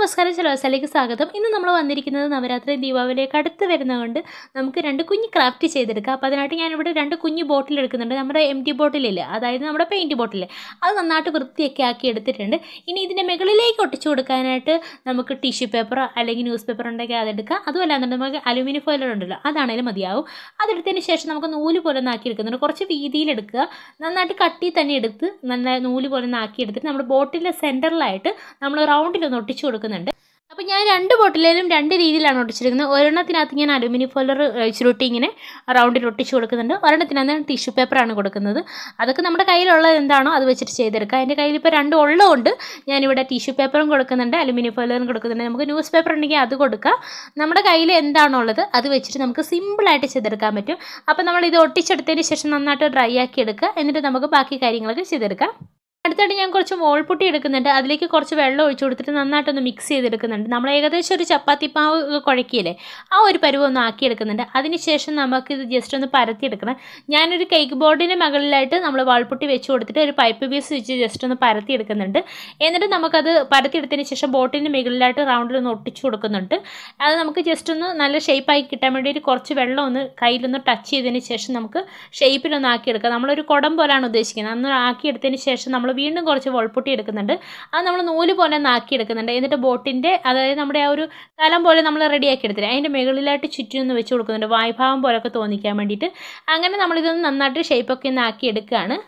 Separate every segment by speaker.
Speaker 1: നമസ്കാരം ചിലവസയിലേക്ക് സ്വാഗതം ഇന്ന് നമ്മൾ വന്നിരിക്കുന്നത് നവരാത്രി ദീപാവലിയൊക്കെ അടുത്ത് വരുന്നതുകൊണ്ട് നമുക്ക് രണ്ട് കുഞ്ഞ് ക്രാഫ്റ്റ് ചെയ്തെടുക്കാം അപ്പോൾ അതിനായിട്ട് ഞാനിവിടെ രണ്ട് കുഞ്ഞ് ബോട്ടിൽ എടുക്കുന്നുണ്ട് നമ്മുടെ എം ടി ബോട്ടിലില്ലേ അതായത് നമ്മുടെ പെയിൻറ്റ് ബോട്ടിൽ അത് നന്നായിട്ട് വൃത്തിയൊക്കെ ആക്കി എടുത്തിട്ടുണ്ട് ഇനി ഇതിൻ്റെ മുകളിലേക്ക് ഒട്ടിച്ചു കൊടുക്കാനായിട്ട് നമുക്ക് ടിഷ്യൂ പേപ്പറോ അല്ലെങ്കിൽ ന്യൂസ് പേപ്പർ ഉണ്ടെങ്കിൽ അതെടുക്കാം അതുമല്ല എന്നുണ്ടെങ്കിൽ നമുക്ക് അലുമിനിയം ഫോയിലർ ഉണ്ടല്ലോ അതാണേലും മതിയാവും അതെടുത്തതിന് ശേഷം നമുക്ക് നൂല് പോലെ ഒന്ന് ആക്കി എടുക്കുന്നുണ്ട് കുറച്ച് വീതിയിലെടുക്കുക നന്നായിട്ട് കട്ടി തന്നെ എടുത്ത് നല്ല നൂല് പോലെ ഒന്ന് ആക്കി എടുത്തിട്ട് നമ്മുടെ ബോട്ടിൻ്റെ സെൻറ്ററിലായിട്ട് നമ്മൾ റൗണ്ടിലൊന്ന് ഒട്ടിച്ചു കൊടുക്കുന്നുണ്ട് അപ്പോൾ ഞാൻ രണ്ട് ബോട്ടിലേലും രണ്ട് രീതിയിലാണ് ഒട്ടിച്ചിരിക്കുന്നത് ഒരെണ്ണത്തിനകത്ത് ഞാൻ അലുമിനിയം ഫോയിലർ ചുരുട്ടി ഇങ്ങനെ റൗണ്ടിൽ ഒട്ടിച്ചു കൊടുക്കുന്നുണ്ട് ഒരെണ്ണത്തിനകത്ത് ടിഷ്യൂ പേപ്പറാണ് കൊടുക്കുന്നത് അതൊക്കെ നമ്മുടെ കയ്യിലുള്ളത് എന്താണോ അത് വെച്ചിട്ട് ചെയ്തെടുക്കുക എൻ്റെ കയ്യിൽ ഇപ്പോൾ രണ്ടും ഉള്ളതുകൊണ്ട് ഞാനിവിടെ ടിഷ്യൂ പേപ്പറും കൊടുക്കുന്നുണ്ട് അലുമിനിയം ഫോയിലറും കൊടുക്കുന്നുണ്ട് നമുക്ക് ന്യൂസ് പേപ്പർ ഉണ്ടെങ്കിൽ അത് കൊടുക്കാം നമ്മുടെ കയ്യിൽ എന്താണോ ഉള്ളത് അത് വെച്ചിട്ട് നമുക്ക് സിമ്പിളായിട്ട് ചെയ്തെടുക്കാൻ പറ്റും അപ്പോൾ നമ്മൾ ഇത് ഒട്ടിച്ചെടുത്തതിന് ശേഷം നന്നായിട്ട് ഡ്രൈ ആക്കി എടുക്കുക എന്നിട്ട് നമുക്ക് ബാക്കി കാര്യങ്ങളൊക്കെ ചെയ്തെടുക്കാം അടുത്തായിട്ട് ഞാൻ കുറച്ച് മോൾപുട്ടി എടുക്കുന്നുണ്ട് അതിലേക്ക് കുറച്ച് വെള്ളം ഒഴിച്ചു കൊടുത്തിട്ട് നന്നായിട്ടൊന്ന് മിക്സ് ചെയ്തെടുക്കുന്നുണ്ട് നമ്മൾ ഏകദേശം ഒരു ചപ്പാത്തി മാവ് കുഴക്കിയില്ലേ ആ ഒരു പരുവം ഒന്ന് ആക്കിയെടുക്കുന്നുണ്ട് അതിനുശേഷം നമുക്കിത് ജസ്റ്റ് ഒന്ന് പരത്തിയെടുക്കണം ഞാനൊരു കേക്ക് ബോർഡിന് മുകളിലായിട്ട് നമ്മൾ വാൾപുട്ടി വെച്ച് കൊടുത്തിട്ട് ഒരു പൈപ്പ് പീസ് വെച്ച് ജസ്റ്റ് ഒന്ന് പരത്തിയെടുക്കുന്നുണ്ട് എന്നിട്ട് നമുക്കത് പരത്തിയെടുത്തതിന് ശേഷം ബോട്ടിന് മുകളിലായിട്ട് റൗണ്ടിൽ ഒന്ന് ഒട്ടിച്ചു കൊടുക്കുന്നുണ്ട് അത് നമുക്ക് ജസ്റ്റ് ഒന്ന് നല്ല ഷേപ്പായി കിട്ടാൻ വേണ്ടിയിട്ട് കുറച്ച് വെള്ളം ഒന്ന് കയ്യിലൊന്ന് ടച്ച് ചെയ്തതിന് ശേഷം നമുക്ക് ഷേപ്പിലൊന്ന് ആക്കിയെടുക്കാം നമ്മളൊരു കുടം പോലാണ് ഉദ്ദേശിക്കുന്നത് അന്ന് ആക്കിയെടുത്തതിന് ശേഷം നമ്മൾ വീണ്ടും കുറച്ച് വോൾപുട്ടി എടുക്കുന്നുണ്ട് അത് നമ്മൾ നൂല് പോലെ ഒന്ന് ആക്കിയെടുക്കുന്നുണ്ട് എന്നിട്ട് ബോട്ടിൻ്റെ അതായത് നമ്മുടെ ആ ഒരു കലം പോലെ നമ്മൾ റെഡിയാക്കി എടുത്തില്ല അതിൻ്റെ മുകളിലായിട്ട് ചുറ്റും ഒന്ന് വെച്ച് കൊടുക്കുന്നുണ്ട് വായ്ഭാവം പോലൊക്കെ തോന്നിക്കാൻ വേണ്ടിയിട്ട് അങ്ങനെ നമ്മളിതൊന്ന് നന്നായിട്ട് ഷേപ്പൊക്കെ ഒന്ന് ആക്കി എടുക്കുകയാണ്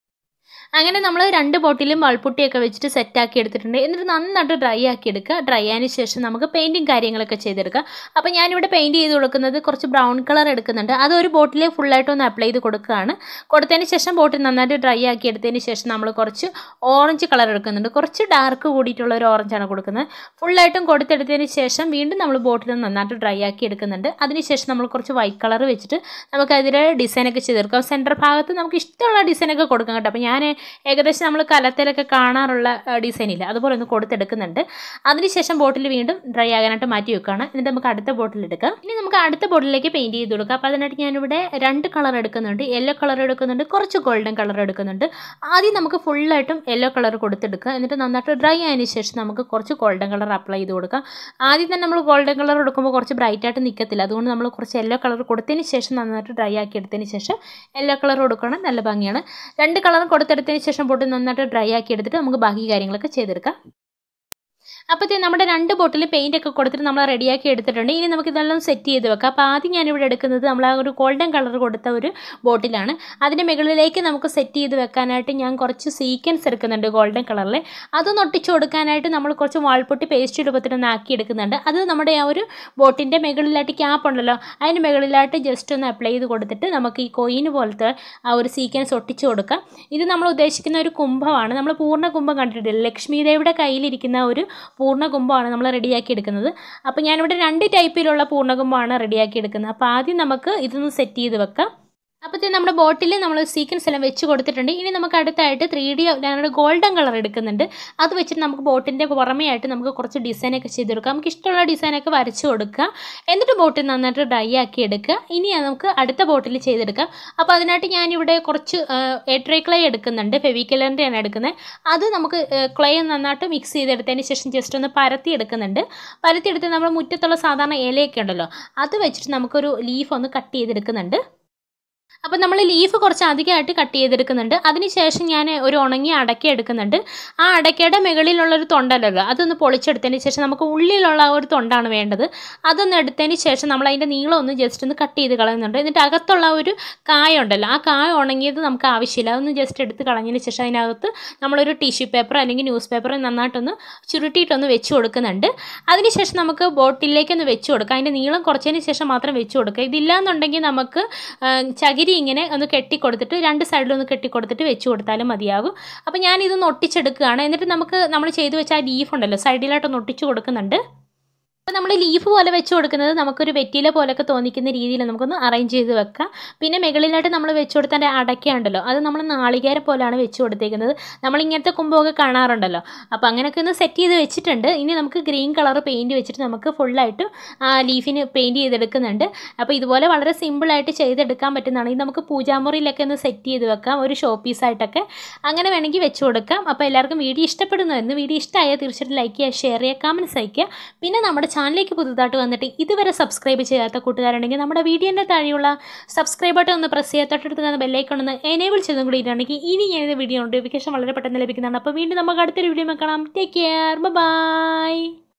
Speaker 1: അങ്ങനെ നമ്മൾ രണ്ട് ബോട്ടിലും വൾപുട്ടിയൊക്കെ വെച്ചിട്ട് സെറ്റാക്കി എടുത്തിട്ടുണ്ട് എന്നിട്ട് നന്നായിട്ട് ഡ്രൈ ആക്കി എടുക്കുക ഡ്രൈ ആയതിനു ശേഷം നമുക്ക് പെയിൻറ്റിങ് കാര്യങ്ങളൊക്കെ ചെയ്തെടുക്കാം അപ്പോൾ ഞാനിവിടെ പെയിൻറ്റ് ചെയ്ത് കൊടുക്കുന്നത് കുറച്ച് ബ്രൗൺ കളർ എടുക്കുന്നുണ്ട് അത് ഒരു ബോട്ടിൽ ഫുള്ളായിട്ട് ഒന്ന് അപ്ലൈ ചെയ്ത് കൊടുക്കുകയാണ് കൊടുത്തതിന് ശേഷം ബോട്ടിൽ നന്നായിട്ട് ഡ്രൈ ആക്കി എടുത്തതിന് ശേഷം നമ്മൾ കുറച്ച് ഓറഞ്ച് കളർ എടുക്കുന്നുണ്ട് കുറച്ച് ഡാർക്ക് കൂടിയിട്ടുള്ള ഒരു ഓറഞ്ചാണ് കൊടുക്കുന്നത് ഫുള്ളായിട്ടും കൊടുത്തെടുത്തതിന് ശേഷം വീണ്ടും നമ്മൾ ബോട്ടിൽ നന്നായിട്ട് ഡ്രൈ ആക്കി എടുക്കുന്നുണ്ട് അതിനുശേഷം നമ്മൾ കുറച്ച് വൈറ്റ് കളർ വെച്ചിട്ട് നമുക്ക് അതിൽ ഡിസൈനൊക്കെ ചെയ്തെടുക്കാം സെൻറ്റർ ഭാഗത്ത് നമുക്ക് ഇഷ്ടമുള്ള ഡിസൈനൊക്കെ കൊടുക്കാം കേട്ടോ അപ്പോൾ ഞാൻ ഏകദേശം നമ്മൾ കലത്തിലൊക്കെ കാണാറുള്ള ഡിസൈൻ ഇല്ല അതുപോലെ ഒന്ന് കൊടുത്തെടുക്കുന്നുണ്ട് അതിനുശേഷം ബോട്ടിൽ വീണ്ടും ഡ്രൈ ആകാനായിട്ട് മാറ്റി വെക്കുകയാണ് എന്നിട്ട് നമുക്ക് അടുത്ത ബോട്ടിൽ എടുക്കാം ഇനി നമുക്ക് അടുത്ത ബോട്ടിലേക്ക് പെയിൻറ്റ് ചെയ്ത് കൊടുക്കാം അപ്പോൾ അതിനായിട്ട് ഞാനിവിടെ രണ്ട് കളർ എടുക്കുന്നുണ്ട് യെല്ലോ കളർ എടുക്കുന്നുണ്ട് കുറച്ച് ഗോൾഡൻ കളർ എടുക്കുന്നുണ്ട് ആദ്യം നമുക്ക് ഫുള്ളായിട്ടും യെല്ലോ കളർ കൊടുത്തെടുക്കുക എന്നിട്ട് നന്നായിട്ട് ഡ്രൈ ആയതിനു ശേഷം നമുക്ക് കുറച്ച് ഗോൾഡൻ കളർ അപ്ലൈ ചെയ്ത് കൊടുക്കാം ആദ്യം തന്നെ നമ്മൾ ഗോൾഡൻ കളർ എടുക്കുമ്പോൾ കുറച്ച് ബ്രൈറ്റ് ആയിട്ട് നിൽക്കത്തില്ല അതുകൊണ്ട് നമ്മൾ കുറച്ച് യെല്ലോ കളർ കൊടുത്തതിന് ശേഷം നന്നായിട്ട് ഡ്രൈ ആക്കി എടുത്തതിന് ശേഷം യെല്ലോ കളർ കൊടുക്കണം നല്ല ഭംഗിയാണ് രണ്ട് കളറും കൊടുത്തെടുത്തതിന് ശേഷം പൊട്ട് നന്നായിട്ട് ഡ്രൈ ആക്കി എടുത്തിട്ട് നമുക്ക് ബാക്കി കാര്യങ്ങളൊക്കെ ചെയ്തെടുക്കാം അപ്പോഴത്തേ നമ്മുടെ രണ്ട് ബോട്ടിൽ പെയിൻ്റ് ഒക്കെ കൊടുത്തിട്ട് നമ്മൾ റെഡിയാക്കി എടുത്തിട്ടുണ്ട് ഇനി നമുക്ക് ഇതെല്ലാം സെറ്റ് ചെയ്ത് വെക്കാം അപ്പോൾ ആദ്യം ഞാനിവിടെ എടുക്കുന്നത് നമ്മൾ ആ ഒരു ഗോൾഡൻ കളർ കൊടുത്ത ഒരു ബോട്ടിലാണ് അതിൻ്റെ മുകളിലേക്ക് നമുക്ക് സെറ്റ് ചെയ്ത് വെക്കാനായിട്ട് ഞാൻ കുറച്ച് സീക്വൻസ് എടുക്കുന്നുണ്ട് ഗോൾഡൻ കളറിൽ അതൊന്ന് ഒട്ടിച്ചു കൊടുക്കാനായിട്ട് നമ്മൾ കുറച്ച് വാൾപ്പൊട്ടി പേസ്റ്റ് രൂപത്തിൽ ഒന്ന് ആക്കി എടുക്കുന്നുണ്ട് അത് നമ്മുടെ ആ ഒരു ബോട്ടിൻ്റെ മുകളിലായിട്ട് ക്യാപ്പ് ഉണ്ടല്ലോ അതിൻ്റെ മുകളിലായിട്ട് ജസ്റ്റ് ഒന്ന് അപ്ലൈ ചെയ്ത് കൊടുത്തിട്ട് നമുക്ക് ഈ കൊയിന് പോലത്തെ ആ ഒരു സീക്വൻസ് ഒട്ടിച്ചു കൊടുക്കാം ഇത് നമ്മൾ ഉദ്ദേശിക്കുന്ന ഒരു കുംഭമാണ് നമ്മൾ പൂർണ്ണ കുംഭം കണ്ടിട്ടില്ല ലക്ഷ്മി ദേവിയുടെ കയ്യിലിരിക്കുന്ന ഒരു പൂർണ്ണ കുംഭമാണ് നമ്മൾ റെഡിയാക്കി എടുക്കുന്നത് അപ്പോൾ ഞാനിവിടെ രണ്ട് ടൈപ്പിലുള്ള പൂർണ്ണ കുംഭമാണ് റെഡിയാക്കി എടുക്കുന്നത് അപ്പോൾ ആദ്യം നമുക്ക് ഇതൊന്ന് സെറ്റ് ചെയ്ത് വെക്കാം അപ്പോഴത്തേ നമ്മുടെ ബോട്ടിൽ നമ്മൾ സീക്വൻസ് എല്ലാം വെച്ച് കൊടുത്തിട്ടുണ്ട് ഇനി നമുക്ക് അടുത്തായിട്ട് ത്രീ ഡി ഞാനൊരു ഗോൾഡൻ കളർ എടുക്കുന്നുണ്ട് അത് വെച്ചിട്ട് നമുക്ക് ബോട്ടിൻ്റെ പുറമെയായിട്ട് നമുക്ക് കുറച്ച് ഡിസൈനൊക്കെ ചെയ്തെടുക്കാം നമുക്ക് ഇഷ്ടമുള്ള ഡിസൈനൊക്കെ വരച്ച് കൊടുക്കുക എന്നിട്ട് ബോട്ടിൽ നന്നായിട്ട് ഡ്രൈ ആക്കി എടുക്കുക ഇനി നമുക്ക് അടുത്ത ബോട്ടിൽ ചെയ്തെടുക്കാം അപ്പോൾ അതിനായിട്ട് ഞാനിവിടെ കുറച്ച് എട്രേ ക്ലേ എടുക്കുന്നുണ്ട് ഫെവിക്കലറിൻ്റെയാണ് എടുക്കുന്നത് അത് നമുക്ക് ക്ലേ നന്നായിട്ട് മിക്സ് ചെയ്തെടുത്തതിന് ശേഷം ജസ്റ്റ് ഒന്ന് പരത്തി എടുക്കുന്നുണ്ട് പരത്തി എടുത്ത് നമ്മൾ മുറ്റത്തുള്ള സാധാരണ ഇലയൊക്കെ ഉണ്ടല്ലോ അത് വെച്ചിട്ട് നമുക്കൊരു ലീഫ് ഒന്ന് കട്ട് ചെയ്തെടുക്കുന്നുണ്ട് അപ്പോൾ നമ്മൾ ലീഫ് കുറച്ച് അധികമായിട്ട് കട്ട് ചെയ്തെടുക്കുന്നുണ്ട് അതിനുശേഷം ഞാൻ ഒരു ഉണങ്ങിയ അടയ്ക്ക എടുക്കുന്നുണ്ട് ആ അടയ്ക്കയുടെ മുകളിലുള്ളൊരു തൊണ്ടല്ലോ അതൊന്ന് പൊളിച്ചെടുത്തതിന് ശേഷം നമുക്ക് ഉള്ളിലുള്ള ആ ഒരു തൊണ്ടാണ് വേണ്ടത് അതൊന്ന് എടുത്തതിന് ശേഷം നമ്മൾ അതിൻ്റെ നീളം ഒന്ന് ജസ്റ്റ് ഒന്ന് കട്ട് ചെയ്ത് കളയുന്നുണ്ട് എന്നിട്ട് അകത്തുള്ള ഒരു കായ ഉണ്ടല്ലോ ആ കായ ഉണങ്ങിയത് നമുക്ക് ആവശ്യമില്ല അതൊന്ന് ജസ്റ്റ് എടുത്ത് കളഞ്ഞതിന് ശേഷം അതിനകത്ത് നമ്മളൊരു ടിഷ്യൂ പേപ്പർ അല്ലെങ്കിൽ ന്യൂസ് പേപ്പർ നന്നായിട്ടൊന്ന് ചുരുട്ടിയിട്ടൊന്ന് വെച്ച് കൊടുക്കുന്നുണ്ട് അതിനുശേഷം നമുക്ക് ബോട്ടിലേക്കൊന്ന് വെച്ച് കൊടുക്കാം അതിൻ്റെ നീളം കുറച്ചതിന് ശേഷം മാത്രം വെച്ച് കൊടുക്കുക ഇതില്ലാന്നുണ്ടെങ്കിൽ നമുക്ക് ചകിരി ഇങ്ങനെ ഒന്ന് കെട്ടിക്കൊടുത്തിട്ട് രണ്ട് സൈഡിലും ഒന്ന് കെട്ടിക്കൊടുത്തിട്ട് വെച്ച് കൊടുത്താലും മതിയാകും അപ്പോൾ ഞാൻ ഇതൊന്ന് ഒട്ടിച്ചെടുക്കുകയാണ് എന്നിട്ട് നമുക്ക് നമ്മൾ ചെയ്തു വെച്ച ആ ലീഫ് ഉണ്ടല്ലോ സൈഡിലായിട്ടൊന്ന് ഒട്ടിച്ച് കൊടുക്കുന്നുണ്ട് അപ്പോൾ നമ്മൾ ലീഫ് പോലെ വെച്ച് കൊടുക്കുന്നത് നമുക്കൊരു വെറ്റില പോലെയൊക്കെ തോന്നിക്കുന്ന രീതിയിൽ നമുക്കൊന്ന് അറേഞ്ച് ചെയ്ത് വെക്കാം പിന്നെ മുകളിലായിട്ട് നമ്മൾ വെച്ച് കൊടുത്തതിൻ്റെ അടയ്ക്കുണ്ടല്ലോ അത് നമ്മൾ നാളികേരം പോലെയാണ് വെച്ച് കൊടുത്തേക്കുന്നത് നമ്മൾ ഇങ്ങനത്തെ കുമ്പമൊക്കെ കാണാറുണ്ടല്ലോ അപ്പോൾ അങ്ങനെയൊക്കെ ഒന്ന് സെറ്റ് ചെയ്ത് വെച്ചിട്ടുണ്ട് ഇനി നമുക്ക് ഗ്രീൻ കളർ പെയിൻറ്റ് വെച്ചിട്ട് നമുക്ക് ഫുള്ളായിട്ട് ആ ലീഫിന് പെയിൻറ്റ് ചെയ്തെടുക്കുന്നുണ്ട് അപ്പോൾ ഇതുപോലെ വളരെ സിമ്പിളായിട്ട് ചെയ്തെടുക്കാൻ പറ്റുന്നതാണ് ഇത് നമുക്ക് പൂജാമുറിയിലൊക്കെ ഒന്ന് സെറ്റ് ചെയ്ത് വെക്കാം ഒരു ഷോ പീസായിട്ടൊക്കെ അങ്ങനെ വേണമെങ്കിൽ വെച്ച് കൊടുക്കാം അപ്പോൾ എല്ലാവർക്കും വീഡിയോ ഇഷ്ടപ്പെടുന്നു വീഡിയോ ഇഷ്ടമായാൽ തീർച്ചയായിട്ടും ലൈക്ക് ചെയ്യുക ഷെയർ ചെയ്യുക കമൻറ്റ്സ് അയയ്ക്കുക പിന്നെ നമ്മുടെ ചാനലിലേക്ക് പുതുതായിട്ട് വന്നിട്ട് ഇതുവരെ സബ്സ്ക്രൈബ് ചെയ്യാത്ത കൂട്ടുകാരുണ്ടെങ്കിൽ നമ്മുടെ വീഡിയോൻ്റെ താഴെയുള്ള സബ്സ്ക്രൈബ് ബട്ടൺ ഒന്ന് പ്രസ് ചെയ്യുക തൊട്ടടുത്ത് തന്നെ ബെല്ലൈക്കൺ ഒന്ന് എനേബിൾ ചെയ്തും കൂടി ഇടുകയാണെങ്കിൽ ഇനി ഞാൻ വീഡിയോ നോട്ടിഫിക്കേഷൻ വളരെ പെട്ടെന്ന് ലഭിക്കുന്നതാണ് അപ്പോൾ വീണ്ടും നമുക്ക് അടുത്തൊരു വീഡിയോ കാണാം ടേക്ക് കെയർ ബൈ